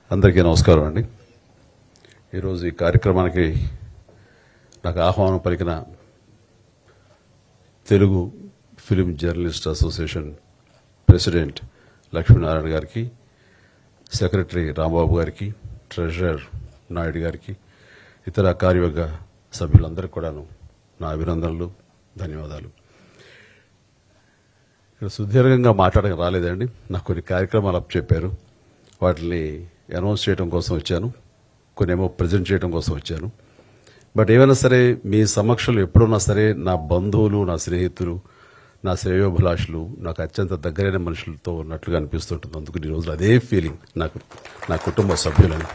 అందరికీ నమస్కారం అండి ఈరోజు ఈ కార్యక్రమానికి నాకు ఆహ్వానం పలికిన Telugu film journalist association president Lakshminarayana గారికి సెక్రటరీ రాంబాబు గారికి ట్రెజరర్ నాయుడు గారికి ఇతర కార్యవర్గ సభ్యులందరికీ కూడాను నా అభినందనలు ధన్యవాదాలు ఇక్కడ సుదీర్ఘంగా మాట్లాడక రాలేదండి నాకు కొన్ని కార్యక్రమాలు అప్ చెప్పారు వాటిని అనౌన్స్ చేయడం కోసం వచ్చాను కొన్ని ఏమో ప్రజెంట్ చేయడం కోసం వచ్చాను బట్ ఏమైనా సరే మీ సమక్షంలో ఎప్పుడున్నా సరే నా బంధువులు నా స్నేహితులు నా శ్రేయోభిలాషులు నాకు అత్యంత దగ్గరైన మనుషులతో ఉన్నట్లుగా అనిపిస్తుంటుంది అందుకు ఈ రోజు అదే ఫీలింగ్ నాకు నా కుటుంబ సభ్యులని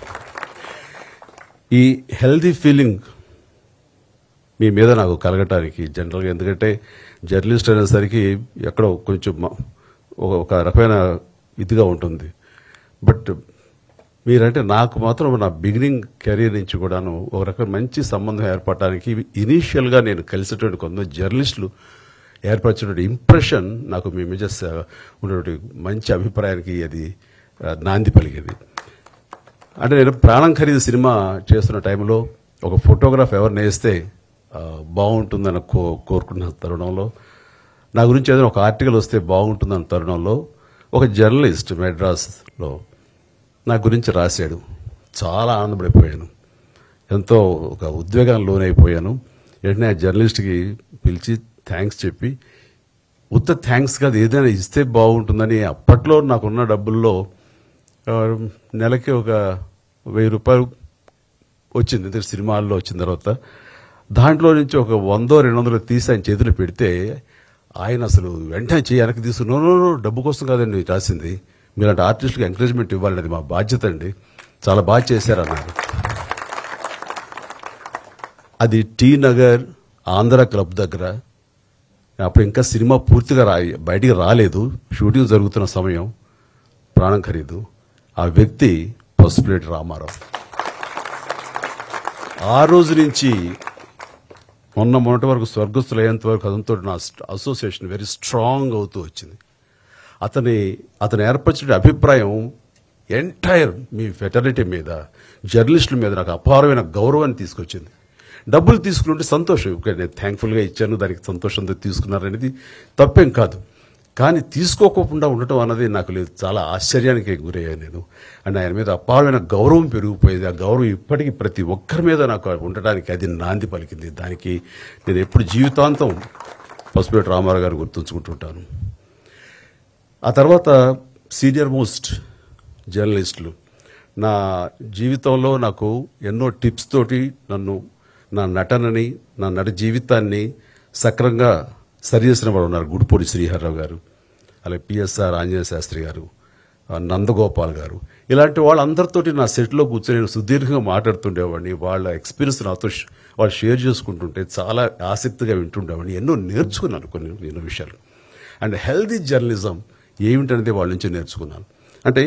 ఈ హెల్దీ ఫీలింగ్ మీ మీద నాకు కలగటానికి జనరల్గా ఎందుకంటే జర్నలిస్ట్ అనేసరికి ఎక్కడో కొంచెం మ- ఒక- ఒక రకమైన ఇదిగా ఉంటుంది బట్ మీరంటే నాకు మాత్రం నా బిగినింగ్ కెరీర్ నుంచి కూడాను ఒక రకమైన మంచి సంబంధం ఏర్పడటానికి ఇనీషియల్గా నేను కలిసేటువంటి కొంతమంది జర్నలిస్టులు ఏర్పరిచినటువంటి ఇంప్రెషన్ నాకు మీ మీద స- ఉన్నటువంటి మంచి అభిప్రాయానికి అది ఆ, నాంది పలిగింది అంటే నేను ప్రాణం ఖరీదు సినిమా చేస్తున్న టైంలో ఒక ఫోటోగ్రాఫ్ ఎవరిని వేస్తే ఆ, బాగుంటుందని కో కోరుకున్న తరుణంలో నా గురించి ఏదైనా ఒక ఆర్టికల్ వస్తే బాగుంటుందన్న తరుణంలో ఒక జర్నలిస్ట్ మెడ్రాస్లో నా గురించి రాశాడు చాలా ఆనందపడిపోయాను ఎంతో ఒక ఉద్వేగానికి లోనైపోయాను వెంటనే ఆ జర్నలిస్ట్కి పిలిచి థ్యాంక్స్ చెప్పి ఉత్త థ్యాంక్స్ కాదు ఏదైనా ఇస్తే బాగుంటుందని అప్పట్లో నాకున్న డబ్బుల్లో ఆ, నెలకి ఒక వెయ్యి రూపాయలు వచ్చింది ఎందుకంటే సినిమాల్లో వచ్చిన తర్వాత దాంట్లో నుంచి ఒక వందో రెండు వందలు తీసి ఆయన చేతులు పెడితే ఆయన అసలు వెంటనే చేయి వెనక్కి తీసుకుని "నో, నో, నో, డబ్బు కోసం కాదండి రాసింది మీలాంటి ఆర్టిస్టులకు ఎంకరేజ్మెంట్ ఇవ్వాలండి మా బాధ్యత అండి చాలా బాగా చేశారన్నారు అది టీ నగర్ ఆంధ్ర క్లబ్ దగ్గర అప్పుడు ఇంకా సినిమా పూర్తిగా రా బయటికి రాలేదు షూటింగ్ జరుగుతున్న సమయం ప్రాణం ఖరీదు ఆ వ్యక్తి పసుపులేటి రామారావు ఆ రోజు నుంచి మొన్న మొన్నటి వరకు స్వర్గస్థులు అయ్యేంత వరకు అతనితో నా అసోసియేషన్ వెరీ స్ట్రాంగ్ అవుతూ వచ్చింది అతని అతను ఏర్పరిచిన అభిప్రాయం ఎంటైర్ మీ ఫెటర్నిటీ మీద జర్నలిస్టుల మీద నాకు అపారమైన గౌరవాన్ని తీసుకొచ్చింది డబ్బులు తీసుకుంటే సంతోషం ఓకే, నేను థ్యాంక్ఫుల్గా ఇచ్చాను దానికి సంతోషంతో తీసుకున్నారనేది తప్పేం కాదు కానీ తీసుకోకుండా ఉండటం అన్నది నాకు లేదు చాలా ఆశ్చర్యానికి గురయ్యాను నేను అండ్ ఆయన మీద అపారమైన గౌరవం పెరిగిపోయింది ఆ గౌరవం ఇప్పటికీ ప్రతి ఒక్కరి మీద నాకు ఉండటానికి అది నాంది పలికింది దానికి నేను ఎప్పుడు జీవితాంతం పసుపేట రామారావు గారు గుర్తుంచుకుంటుంటాను ఆ తర్వాత సీనియర్ మోస్ట్ జర్నలిస్టులు నా జీవితంలో నాకు ఎన్నో టిప్స్ తోటి నన్ను నా నటనని నా నట జీవితాన్ని సక్రంగా సరిచేసిన వాడు ఉన్నారు గుడిపూడి శ్రీహర్రావు గారు అలాగే పిఎస్ఆర్ ఆంజనేయ శాస్త్రి గారు ఆ నందగోపాల్ గారు ఇలాంటి వాళ్ళందరితోటి నా సెట్లో కూర్చొని నేను సుదీర్ఘంగా మాట్లాడుతుండేవాడిని వాళ్ళ ఎక్స్పీరియన్స్ నాతో ష్- వాళ్ళు షేర్ చేసుకుంటుంటే చాలా ఆసక్తిగా వింటుండేవాడిని ఎన్నో నేర్చుకున్నాను కొన్ని ఎన్నో విషయాలు అండ్ హెల్దీ జర్నలిజం ఏమిటనేది వాళ్ళ నుంచి నేర్చుకున్నాను అంటే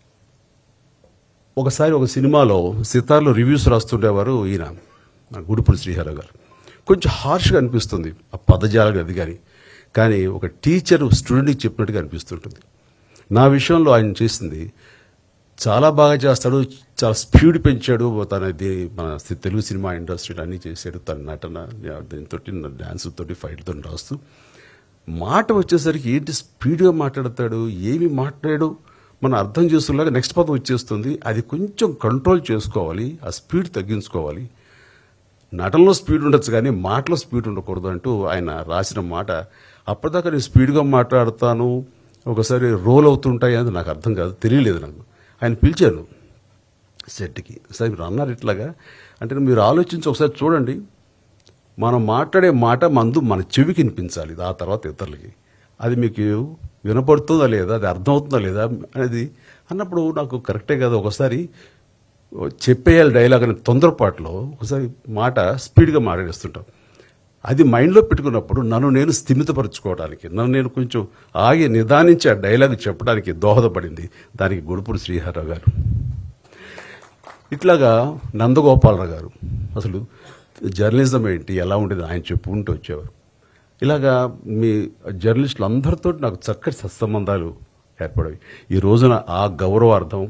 ఒకసారి ఒక సినిమాలో సితార్లో రివ్యూస్ రాస్తుండేవారు ఈయన మన గుడిపూడి శ్రీహర గారు కొంచెం హార్ష్గా అనిపిస్తుంది ఆ పదజాలం అది కానీ కానీ ఒక టీచర్ స్టూడెంట్కి చెప్పినట్టుగా అనిపిస్తుంటుంది నా విషయంలో ఆయన చేసింది చాలా బాగా చేస్తాడు చాలా స్పీడ్ పెంచాడు తన ఇది మన సి- తెలుగు సినిమా ఇండస్ట్రీలో అన్నీ చేశాడు తన నటన దీంతో డ్యాన్స్ తోటి ఫైట్ తోటి రాస్తూ మాట వచ్చేసరికి ఏంటి స్పీడ్గా మాట్లాడతాడు ఏమి మాట్లాడాడు మనం అర్థం చేసుకున్నాక నెక్స్ట్ పదం వచ్చేస్తుంది అది కొంచెం కంట్రోల్ చేసుకోవాలి ఆ స్పీడ్ తగ్గించుకోవాలి నటనలో స్పీడ్ ఉండొచ్చు కానీ మాటలో స్పీడ్ ఉండకూడదు అంటూ ఆయన రాసిన మాట అప్పటిదాకా నేను స్పీడ్గా మాట్లాడతాను ఒకసారి రోల్ అవుతుంటాయి అని నాకు అర్థం కాదు తెలియలేదు నాకు ఆయన పిలిచాను సెట్కి సరే మీరు అన్నారు ఇట్లాగా అంటే మీరు ఆలోచించి ఒకసారి చూడండి మనం మాట్లాడే మాట మందు మన చెవికి వినిపించాలి ఆ తర్వాత ఇతరులకి అది మీకు వినపడుతుందా లేదా అది అర్థమవుతుందా లేదా అనేది అన్నప్పుడు నాకు కరెక్టే కదా ఒకసారి చెప్పేయాలి డైలాగ్ అనే తొందరపాటులో ఒకసారి మాట స్పీడ్గా మాట్లాడేస్తుంటాం అది మైండ్లో పెట్టుకున్నప్పుడు నన్ను నేను స్థిమితపరచుకోవడానికి నన్ను నేను కొంచెం ఆగి నిదానించి ఆ డైలాగ్ చెప్పడానికి దోహదపడింది దానికి గుడుపూడి శ్రీహర్రావు గారు ఇట్లాగా నందగోపాలరావు గారు అసలు జర్నలిజం ఏంటి ఎలా ఉండేది ఆయన చెప్పుకుంటూ వచ్చేవారు ఇలాగా మీ జర్నలిస్టులు అందరితో నాకు చక్కటి సత్సంబంధాలు ఏర్పడవి ఈ రోజున ఆ గౌరవార్థం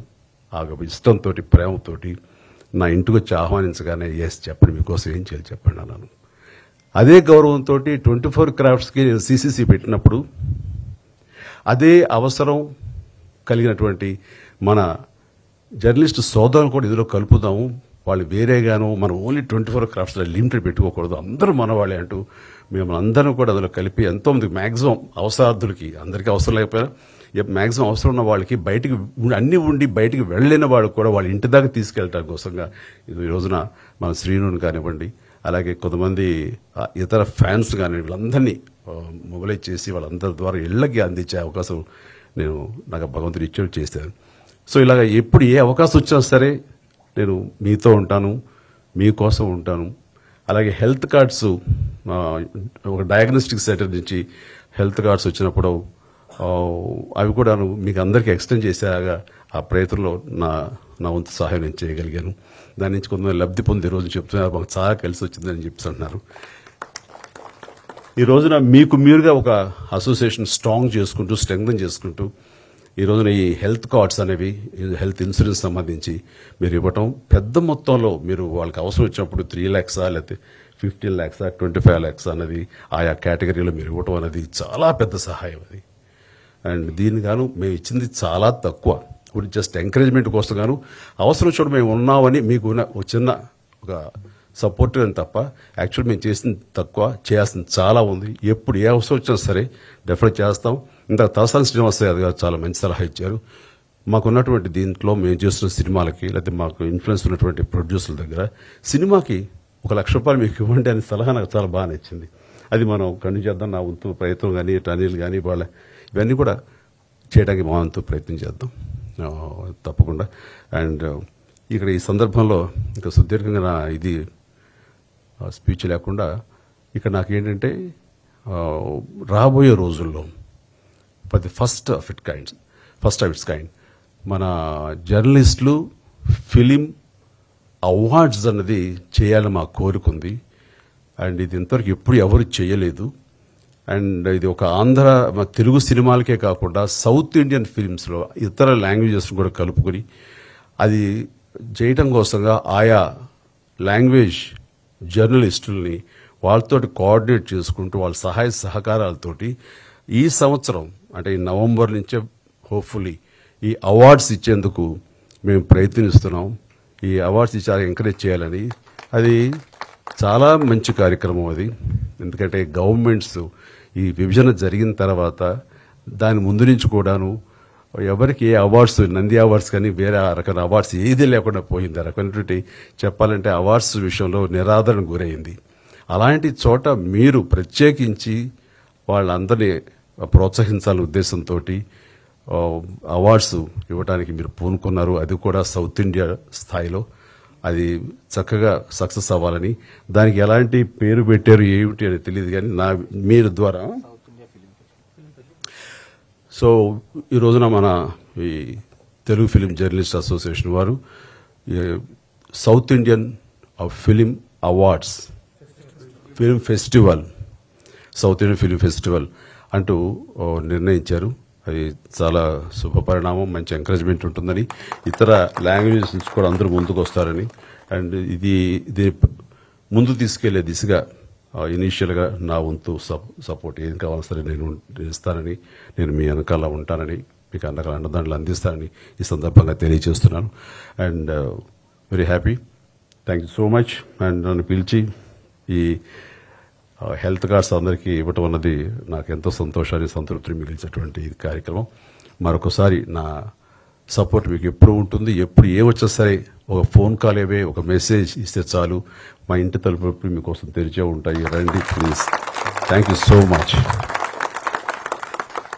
ఆ ఇష్టంతో ప్రేమతోటి నా ఇంటికి వచ్చి ఆహ్వానించగానే ఎస్ చెప్పండి మీకోసం ఏం చేయాలి చెప్పండి అన్నాను అదే గౌరవంతో ట్వంటీ ఫోర్ క్రాఫ్ట్స్కి నేను సీసీసీ పెట్టినప్పుడు అదే అవసరం కలిగినటువంటి మన జర్నలిస్ట్ సోదరులు కూడా ఇందులో కలుపుదాము వాళ్ళు వేరేగాను మనం ఓన్లీ ట్వంటీ ఫోర్ క్రాఫ్ట్స్లో లిమిటెడ్ పెట్టుకోకూడదు అందరూ మన వాళ్ళే అంటూ మేము అందరం కూడా అందులో కలిపి ఎంతోమంది మ్యాక్సిమం అవసరార్థులకి అందరికీ అవసరం లేకపోయినా మ్యాక్సిమం అవసరం ఉన్న వాళ్ళకి బయటికి ఉం- అన్ని ఉండి బయటికి వెళ్ళలేని వాళ్ళు కూడా వాళ్ళ ఇంటి దాకా తీసుకెళ్ళటం కోసంగా ఇది ఈ రోజున మన శ్రీనుని కానివ్వండి అలాగే కొంతమంది ఆ, ఇతర ఫ్యాన్స్ కానీ వీళ్ళందరినీ మొబలైజ్ చేసి వాళ్ళందరి ద్వారా ఇళ్ళకి అందించే అవకాశం నేను నాకు భగవంతుడు ఇచ్చేది చేశాను సో ఇలాగ ఎప్పుడు ఏ అవకాశం వచ్చినా సరే నేను మీతో ఉంటాను మీకోసం ఉంటాను అలాగే హెల్త్ కార్డ్స్ ఆ, ఒక డయాగ్నోస్టిక్ సెంటర్ నుంచి హెల్త్ కార్డ్స్ వచ్చినప్పుడు ఆ, అవి కూడా మీకు అందరికీ ఎక్స్టెండ్ చేసేలాగా ఆ ప్రయత్నంలో నా నా వంతు సహాయం నేను చేయగలిగాను దాని నుంచి కొంతమంది లబ్ధి పొంది ఈ రోజు చెప్తున్నారు మాకు చాలా కలిసి వచ్చిందని చెప్తున్నారు ఈ రోజున మీకు మీరుగా ఒక అసోసియేషన్ స్ట్రాంగ్ చేసుకుంటూ స్ట్రెంగ్తన్ చేసుకుంటూ ఈ రోజున ఈ హెల్త్ కార్డ్స్ అనేవి ఈ హెల్త్ ఇన్సూరెన్స్ సంబంధించి మీరు ఇవ్వటం పెద్ద మొత్తంలో మీరు వాళ్ళకి అవసరం వచ్చినప్పుడు త్రీ ల్యాక్సా లేకపోతే ఫిఫ్టీన్ ల్యాక్సా ట్వంటీ ఫైవ్ ల్యాక్స్ అనేది ఆయా కేటగిరీలో మీరు ఇవ్వటం అనేది చాలా పెద్ద సహాయం అది అండ్ దీని గాను మేము ఇచ్చింది చాలా తక్కువ ఇప్పుడు జస్ట్ ఎంకరేజ్మెంట్ కోసం గాను అవసరం చూడ మేము ఉన్నామని మీకు ఉన్న ఒక చిన్న ఒక సపోర్ట్ అని తప్ప యాక్చువల్ మేము చేసింది తక్కువ చేయాల్సింది చాలా ఉంది ఎప్పుడు ఏ అవసరం వచ్చినా సరే డెఫినెట్ చేస్తాం ఇంత తలసాని శ్రీనివాస యాదవ్ గారు చాలా మంచి సలహా ఇచ్చారు మాకున్నటువంటి దీంట్లో మేము చేస్తున్న సినిమాలకి లేకపోతే మాకు ఇన్ఫ్లుయెన్స్ ఉన్నటువంటి ప్రొడ్యూసర్ల దగ్గర సినిమాకి ఒక లక్ష రూపాయలు మీకు ఇవ్వండి అనే సలహా నాకు చాలా బాగా నచ్చింది అది మనం కంటిన్యూ చేద్దాం నా వంతు ప్రయత్నం కానీ టనీలు కానీ వాళ్ళ ఇవన్నీ కూడా చేయడానికి మా వంతు ప్రయత్నం చేద్దాం ఆ, తప్పకుండా అండ్ ఇక్కడ ఈ సందర్భంలో ఇంకా సుదీర్ఘంగా నా ఇది స్పీచ్ లేకుండా ఇక్కడ నాకేంటంటే ఆ, రాబోయే రోజుల్లో for the first of it kind first of its kind మన జర్నలిస్టులు ఫిలిం అవార్డ్స్ అన్నది చేయాలని మా కోరిక ఉంది అండ్ ఇది ఇంతవరకు ఎప్పుడు ఎవరు చేయలేదు అండ్ ఇది ఒక ఆంధ్ర మన తెలుగు సినిమాలకే కాకుండా సౌత్ ఇండియన్ ఫిల్మ్స్లో ఇతర లాంగ్వేజెస్ కూడా కలుపుకొని అది చేయటం కోసంగా ఆయా లాంగ్వేజ్ జర్నలిస్టుల్ని వాళ్ళతోటి కోఆర్డినేట్ చేసుకుంటూ వాళ్ళ సహాయ సహకారాలతోటి ఈ సంవత్సరం అంటే ఈ నవంబర్ నుంచే హోప్ఫుల్లీ ఈ అవార్డ్స్ ఇచ్చేందుకు మేము ప్రయత్నిస్తున్నాం ఈ అవార్డ్స్ ఇచ్చి ఎంకరేజ్ చేయాలని అది చాలా మంచి కార్యక్రమం అది ఎందుకంటే గవర్నమెంట్స్ ఈ విభజన జరిగిన తర్వాత దాని ముందు నుంచి కూడాను ఎవరికి ఏ అవార్డ్స్ నంది అవార్డ్స్ కానీ వేరే ఆ రకమైన అవార్డ్స్ ఏది లేకుండా పోయింది ఆ రకమైనటువంటి చెప్పాలంటే అవార్డ్స్ విషయంలో నిరాదరణ గురైంది అలాంటి చోట మీరు ప్రత్యేకించి వాళ్ళందరినీ ప్రోత్సహించాలనే ఉద్దేశంతో అవార్డ్స్ ఇవ్వడానికి మీరు పూనుకున్నారు అది కూడా సౌత్ ఇండియా స్థాయిలో అది చక్కగా సక్సెస్ అవ్వాలని దానికి ఎలాంటి పేరు పెట్టారు ఏమిటి అని తెలియదు కానీ నా మీరు ద్వారా సో ఈ రోజున మన ఈ తెలుగు ఫిలిం జర్నలిస్ట్ అసోసియేషన్ వారు ఈ south Indian film awards film festival south Indian film festival అంటూ ఓ, నిర్ణయించారు అది చాలా శుభ పరిణామం మంచి ఎంకరేజ్మెంట్ ఉంటుందని ఇతర లాంగ్వేజెస్ నుంచి కూడా అందరూ ముందుకు వస్తారని అండ్ ఇది ఇది ముందు తీసుకెళ్లే దిశగా ఇనీషియల్గా నా వంతు సప్- సపోర్ట్ ఏం కావాలో సరే నేను ఇస్తానని నేను మీ వెనకాల ఉంటానని మీకు అండగా అండదండలు అందిస్తానని ఈ సందర్భంగా తెలియజేస్తున్నాను and very happy thank you so much and నన్ను పిలిచి ఈ ఆ, హెల్త్ కార్డ్స్ అందరికీ ఇవ్వటం అన్నది నాకు ఎంతో సంతోషాన్ని సంతృప్తిని మిగిల్చేటువంటి ఈ కార్యక్రమం మరొకసారి నా సపోర్ట్ మీకు ఎప్పుడు ఉంటుంది ఎప్పుడు ఏ వచ్చినా సరే ఒక ఫోన్ కాల్ ఏవే ఒక మెసేజ్ ఇస్తే చాలు మా ఇంటి తలుపు ఎప్పుడు మీకోసం తెరిచే ఉంటాయి రండి please thank you so much